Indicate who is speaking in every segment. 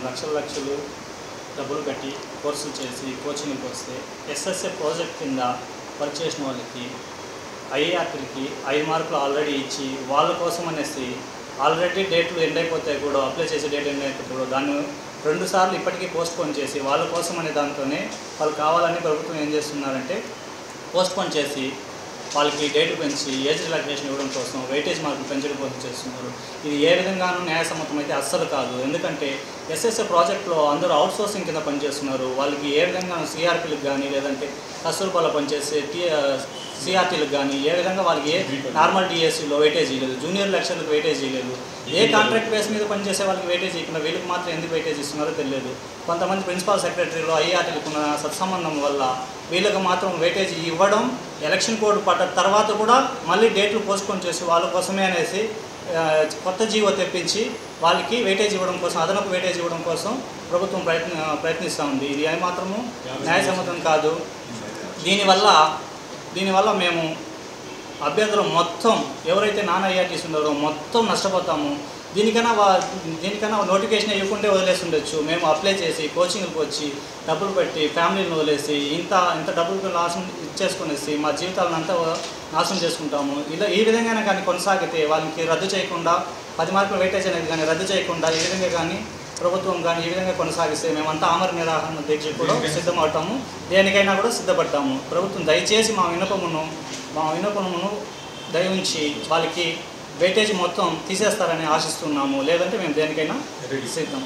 Speaker 1: లక్షల లక్షలు డబ్బులు కట్టి కోర్సులు చేసి కోచింగ్కి వస్తే ఎస్ఎస్ఏ ప్రాజెక్ట్ కింద వర్క్ చేసిన వాళ్ళకి ఐఏఆర్టీలకి ఐదు మార్కులు ఆల్రెడీ ఇచ్చి వాళ్ళ కోసం అనేసి ఆల్రెడీ డేట్లు ఎండ్ అయిపోతాయి కూడా అప్లై చేసే డేట్ ఎండ్ అయిపోతే కూడా దాన్ని రెండు సార్లు ఇప్పటికీ పోస్ట్ పోన్ చేసి వాళ్ళ కోసం అనే దాంతోనే వాళ్ళు కావాలని ప్రభుత్వం ఏం చేస్తున్నారంటే పోస్ట్ పోన్ చేసి వాళ్ళకి డేట్ పెంచి ఏజ్ రిలాక్సేషన్ ఇవ్వడం కోసం వెయిటేజ్ మార్కులు పెంచడం కోసం చేస్తున్నారు ఇది ఏ విధంగానూ న్యాయసమ్మతం అయితే అస్సలు కాదు ఎందుకంటే ఎస్ఎస్ఏ ప్రాజెక్ట్లో అందరూ అవుట్ సోర్సింగ్ కింద పనిచేస్తున్నారు వాళ్ళకి ఏ విధంగా సిఆర్పీలకు కానీ లేదంటే కస్తూర్బాలో పనిచేసే టీ సిఆర్టీలకు కానీ ఏ విధంగా వాళ్ళకి ఏ నార్మల్ డిఎస్సీలో వెయిటేజ్ ఇవ్వలేదు జూనియర్ లెక్చర్లకు వెయిటేజ్ ఇవ్వలేదు ఏ కాంట్రాక్ట్ బేస్ మీద పనిచేసే వాళ్ళకి వెయిటేజ్ ఇవ్వకుండా వీళ్ళకి మాత్రం ఎందుకు వెయిటేజ్ ఇస్తున్నారో తెలియదు కొంతమంది ప్రిన్సిపాల్ సెక్రటరీలు ఐఆర్టీలకు ఉన్న సత్సంబంధం వల్ల వీళ్ళకి మాత్రం వెయిటేజ్ ఇవ్వడం ఎలక్షన్ కోడ్ పడ్డ తర్వాత కూడా మళ్ళీ డేట్లు పోస్ట్పోన్ చేసి వాళ్ళ కోసమే అనేసి ఆ, కొత్త జీవో తెప్పించి వాళ్ళకి వెయిటేజ్ ఇవ్వడం కోసం అదనపు వెయిటేజ్ ఇవ్వడం కోసం ప్రభుత్వం ప్రయత్న ప్రయత్నిస్తూ ఉంది ఇది ఏమాత్రము న్యాయసమ్మతం కాదు దీనివల్ల దీనివల్ల మేము అభ్యర్థులు మొత్తం ఎవరైతే నాన్ ఐఆర్టీస్ ఉన్నారో మొత్తం నష్టపోతాము దీనికన్నా వా దీనికన్నా నోటిఫికేషన్ ఇవ్వకుంటే వదిలేసి ఉండొచ్చు మేము అప్లై చేసి కోచింగ్కి వచ్చి డబ్బులు పెట్టి ఫ్యామిలీని వదిలేసి ఇంత ఇంత డబ్బులు నాశనం ఇచ్చేసుకునేసి మా జీవితాలను అంతా నాశనం చేసుకుంటాము ఇలా ఈ విధంగానే కానీ కొనసాగితే వాళ్ళకి రద్దు చేయకుండా పది మార్కుల వెయిటేజ్ అనేది కానీ రద్దు చేయకుండా ఈ విధంగా కానీ ప్రభుత్వం కానీ ఈ విధంగా కొనసాగిస్తే మేమంతా ఆమర నిరాహరణ దీక్ష కూడా సిద్ధమవుతాము దేనికైనా కూడా సిద్ధపడతాము ప్రభుత్వం దయచేసి మా వినపమును మా వినపమును దయవుంచి వాళ్ళకి వెయిటేజ్ మొత్తం తీసేస్తారని ఆశిస్తున్నాము లేదంటే మేము దేనికైనా సిద్ధం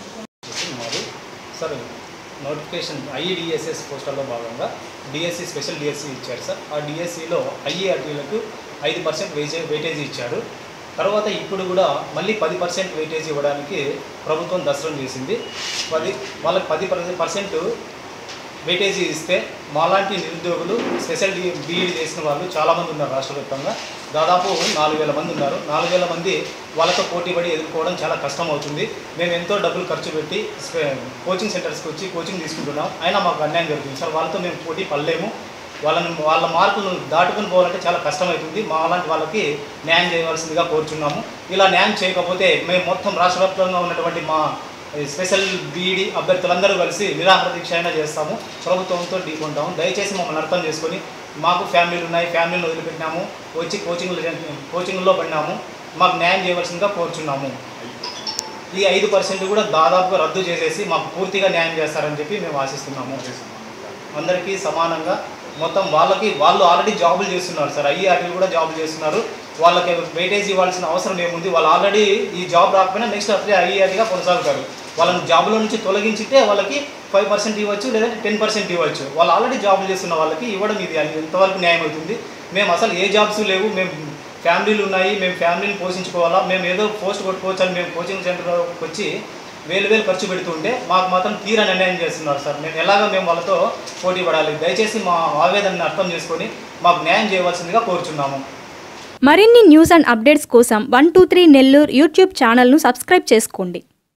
Speaker 2: మాది సార్ నోటిఫికేషన్ ఐఈడిఎస్ఎస్ పోస్టర్లో భాగంగా డిఎస్సి స్పెషల్ డిఎస్సి ఇచ్చారు సార్ ఆ డిఎస్సిలో ఐఈఆర్టీలకు ఐదు పర్సెంట్ వేజే వెయిటేజ్ ఇచ్చారు తర్వాత ఇప్పుడు కూడా మళ్ళీ పది పర్సెంట్ వెయిటేజ్ ఇవ్వడానికి ప్రభుత్వం దసరం చేసింది పది వాళ్ళకి పది పర్సెంట్ వెయిటేజ్ ఇస్తే మాలాంటి నిరుద్యోగులు స్పెషల్ డి బీఈడి చేసిన వాళ్ళు చాలామంది ఉన్నారు రాష్ట్ర వ్యాప్తంగా దాదాపు నాలుగు వేల మంది ఉన్నారు నాలుగు వేల మంది వాళ్ళతో పోటీ పడి ఎదుర్కోవడం చాలా కష్టం అవుతుంది మేము ఎంతో డబ్బులు ఖర్చు పెట్టి స్పె- కోచింగ్ సెంటర్స్కి వచ్చి కోచింగ్ తీసుకుంటున్నాం అయినా మాకు అన్యాయం జరుగుతుంది సార్ వాళ్ళతో మేము పోటీ పడలేము వాళ్ళని వాళ్ళ మార్కులను దాటుకుని పోవాలంటే చాలా కష్టమవుతుంది మా అలాంటి వాళ్ళకి న్యాయం చేయవలసిందిగా కోరుచున్నాము ఇలా న్యాయం చేయకపోతే మేము మొత్తం రాష్ట్ర వ్యాప్తంగా ఉన్నటువంటి మా ఈ స్పెషల్ బీఈడి అభ్యర్థులందరూ కలిసి నిరాహార దీక్ష అయినా చేస్తాము ప్రభుత్వంతో ఢీకొంటాము దయచేసి మమ్మల్ని అర్థం చేసుకొని మాకు ఫ్యామిలీలు ఉన్నాయి ఫ్యామిలీలు వదిలిపెట్టినాము వచ్చి కోచింగ్లు కోచింగ్లో పడినాము మాకు న్యాయం చేయవలసిందిగా కోరుచున్నాము ఈ ఐదు పర్సెంట్ కూడా దాదాపుగా రద్దు చేసేసి మాకు పూర్తిగా న్యాయం చేస్తారని చెప్పి మేము ఆశిస్తున్నాము అందరికీ సమానంగా మొత్తం వాళ్ళకి వాళ్ళు ఆల్రెడీ జాబులు చేస్తున్నారు సార్ ఐఈఆర్టీలు కూడా జాబులు చేస్తున్నారు వాళ్ళకి వెయిటేజ్ ఇవ్వాల్సిన అవసరం ఏముంది వాళ్ళు ఆల్రెడీ ఈ జాబ్ రాకపోయినా నెక్స్ట్ అట్లే ఐఈఆర్టీగా కొనసాగుతారు వాళ్ళని జాబులో నుంచి తొలగించితే వాళ్ళకి ఫైవ్ పర్సెంట్ ఇవ్వచ్చు లేదంటే టెన్ పర్సెంట్ ఇవ్వచ్చు వాళ్ళు ఆల్రెడీ జాబులు చేస్తున్న వాళ్ళకి ఇవ్వడం ఇది అది ఎంతవరకు న్యాయం అవుతుంది మేము అసలు ఏ జాబ్స్ లేవు మేము ఫ్యామిలీలు ఉన్నాయి మేము ఫ్యామిలీని పోషించుకోవాలా మేము ఏదో పోస్ట్ కొట్టుకోవచ్చు అని మేము కోచింగ్ సెంటర్కి వచ్చి వేలు వేలు ఖర్చు పెడుతుంటే మాకు మాత్రం తీరా నిర్ణయం చేస్తున్నారు సార్ మేము ఎలాగో మేము వాళ్ళతో పోటీ పడాలి దయచేసి మా ఆవేదనని అర్థం చేసుకొని మాకు న్యాయం చేయవలసిందిగా కోరుచున్నాము
Speaker 3: మరిన్ని న్యూస్ అండ్ అప్డేట్స్ కోసం one two three Nellore YouTube ఛానల్ను సబ్స్క్రైబ్ చేసుకోండి